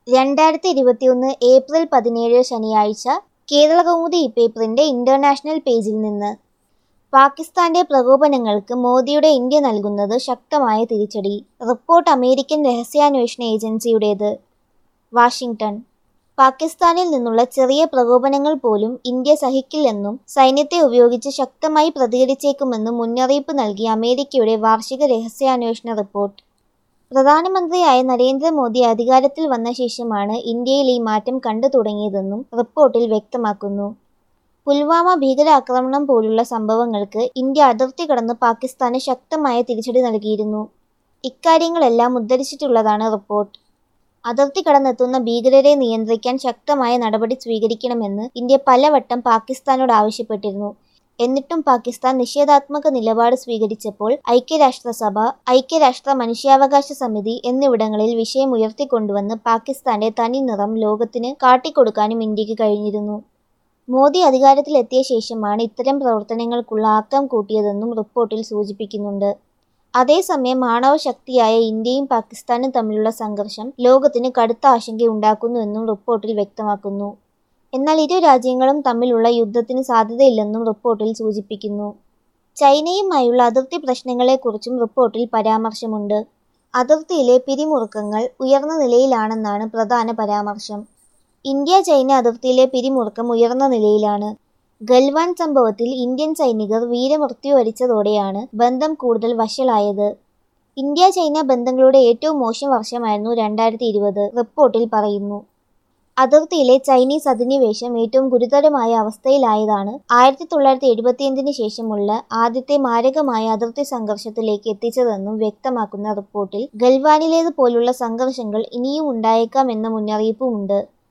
രണ്ടായിരത്തി ഇരുപത്തിയൊന്ന് ഏപ്രിൽ പതിനേഴ് ശനിയാഴ്ച കേരളകൗമുദി ഇപ്പേപ്പറിന്റെ ഇന്റർനാഷണൽ പേജിൽ നിന്ന് പാകിസ്ഥാന്റെ പ്രകോപനങ്ങൾക്ക് മോദിയുടെ ഇന്ത്യ നൽകുന്നത് ശക്തമായ തിരിച്ചടി റിപ്പോർട്ട് അമേരിക്കൻ രഹസ്യാന്വേഷണ ഏജൻസിയുടേത് വാഷിംഗ്ടൺ പാകിസ്ഥാനിൽ നിന്നുള്ള ചെറിയ പ്രകോപനങ്ങൾ പോലും ഇന്ത്യ സഹിക്കില്ലെന്നും സൈന്യത്തെ ഉപയോഗിച്ച് ശക്തമായി പ്രതികരിച്ചേക്കുമെന്നും മുന്നറിയിപ്പ് നൽകി അമേരിക്കയുടെ വാർഷിക രഹസ്യാന്വേഷണ റിപ്പോർട്ട് പ്രധാനമന്ത്രിയായ നരേന്ദ്രമോദി അധികാരത്തിൽ വന്ന ശേഷമാണ് ഇന്ത്യയിൽ ഈ മാറ്റം കണ്ടു തുടങ്ങിയതെന്നും റിപ്പോർട്ടിൽ വ്യക്തമാക്കുന്നു പുൽവാമ ഭീകരാക്രമണം പോലുള്ള സംഭവങ്ങൾക്ക് ഇന്ത്യ അതിർത്തി കടന്ന് പാകിസ്ഥാന് ശക്തമായ തിരിച്ചടി നൽകിയിരുന്നു ഇക്കാര്യങ്ങളെല്ലാം ഉദ്ധരിച്ചിട്ടുള്ളതാണ് റിപ്പോർട്ട് അതിർത്തി കടന്നെത്തുന്ന ഭീകരരെ നിയന്ത്രിക്കാൻ ശക്തമായ നടപടി സ്വീകരിക്കണമെന്ന് ഇന്ത്യ പലവട്ടം പാകിസ്ഥാനോട് ആവശ്യപ്പെട്ടിരുന്നു എന്നിട്ടും പാകിസ്ഥാൻ നിഷേധാത്മക നിലപാട് സ്വീകരിച്ചപ്പോൾ ഐക്യരാഷ്ട്രസഭ ഐക്യരാഷ്ട്ര മനുഷ്യാവകാശ സമിതി എന്നിവിടങ്ങളിൽ വിഷയം ഉയർത്തിക്കൊണ്ടുവന്ന് പാകിസ്ഥാന്റെ തനി നിറം ലോകത്തിന് കാട്ടിക്കൊടുക്കാനും ഇന്ത്യക്ക് കഴിഞ്ഞിരുന്നു മോദി അധികാരത്തിലെത്തിയ ശേഷമാണ് ഇത്തരം പ്രവർത്തനങ്ങൾക്കുള്ള ആക്കം കൂട്ടിയതെന്നും റിപ്പോർട്ടിൽ സൂചിപ്പിക്കുന്നുണ്ട് അതേസമയം ആണവശക്തിയായ ഇന്ത്യയും പാകിസ്ഥാനും തമ്മിലുള്ള സംഘർഷം ലോകത്തിന് കടുത്ത ആശങ്കയുണ്ടാക്കുന്നുവെന്നും റിപ്പോർട്ടിൽ വ്യക്തമാക്കുന്നു എന്നാൽ ഇരു രാജ്യങ്ങളും തമ്മിലുള്ള യുദ്ധത്തിന് സാധ്യതയില്ലെന്നും റിപ്പോർട്ടിൽ സൂചിപ്പിക്കുന്നു ചൈനയുമായുള്ള അതിർത്തി പ്രശ്നങ്ങളെക്കുറിച്ചും റിപ്പോർട്ടിൽ പരാമർശമുണ്ട് അതിർത്തിയിലെ പിരിമുറുക്കങ്ങൾ ഉയർന്ന നിലയിലാണെന്നാണ് പ്രധാന പരാമർശം ഇന്ത്യ ചൈന അതിർത്തിയിലെ പിരിമുറുക്കം ഉയർന്ന നിലയിലാണ് ഗൽവാൻ സംഭവത്തിൽ ഇന്ത്യൻ സൈനികർ വീരമൃത്യു വരിച്ചതോടെയാണ് ബന്ധം കൂടുതൽ വഷളായത് ഇന്ത്യ ചൈന ബന്ധങ്ങളുടെ ഏറ്റവും മോശം വർഷമായിരുന്നു രണ്ടായിരത്തി ഇരുപത് റിപ്പോർട്ടിൽ പറയുന്നു അതിർത്തിയിലെ ചൈനീസ് അധിനിവേശം ഏറ്റവും ഗുരുതരമായ അവസ്ഥയിലായതാണ് ആയിരത്തി തൊള്ളായിരത്തി എഴുപത്തിയഞ്ചിന് ശേഷമുള്ള ആദ്യത്തെ മാരകമായ അതിർത്തി സംഘർഷത്തിലേക്ക് എത്തിച്ചതെന്നും വ്യക്തമാക്കുന്ന റിപ്പോർട്ടിൽ ഗൽവാനിലേതുപോലുള്ള സംഘർഷങ്ങൾ ഇനിയും ഉണ്ടായേക്കാം എന്ന മുന്നറിയിപ്പുമുണ്ട്